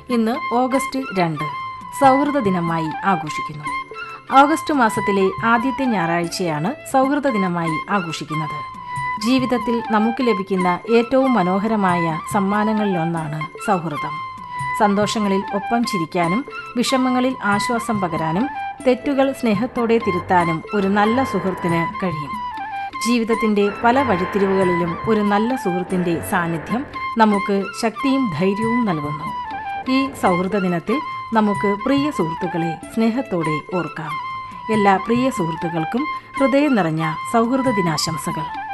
ഇന്ന് ഓഗസ്റ്റ് രണ്ട് സൗഹൃദ ദിനമായി ആഘോഷിക്കുന്നു ഓഗസ്റ്റ് മാസത്തിലെ ആദ്യത്തെ ഞായറാഴ്ചയാണ് സൗഹൃദ ദിനമായി ആഘോഷിക്കുന്നത് ജീവിതത്തിൽ നമുക്ക് ലഭിക്കുന്ന ഏറ്റവും മനോഹരമായ സമ്മാനങ്ങളിലൊന്നാണ് സൗഹൃദം സന്തോഷങ്ങളിൽ ഒപ്പം ചിരിക്കാനും വിഷമങ്ങളിൽ ആശ്വാസം പകരാനും തെറ്റുകൾ സ്നേഹത്തോടെ തിരുത്താനും ഒരു നല്ല സുഹൃത്തിന് കഴിയും ജീവിതത്തിന്റെ പല വഴിത്തിരിവുകളിലും ഒരു നല്ല സുഹൃത്തിന്റെ സാന്നിധ്യം നമുക്ക് ശക്തിയും ധൈര്യവും നൽകുന്നു ഈ സൗഹൃദ ദിനത്തിൽ നമുക്ക് പ്രിയ സുഹൃത്തുക്കളെ സ്നേഹത്തോടെ ഓർക്കാം എല്ലാ പ്രിയ സുഹൃത്തുക്കൾക്കും ഹൃദയം നിറഞ്ഞ സൗഹൃദ ദിനാശംസകൾ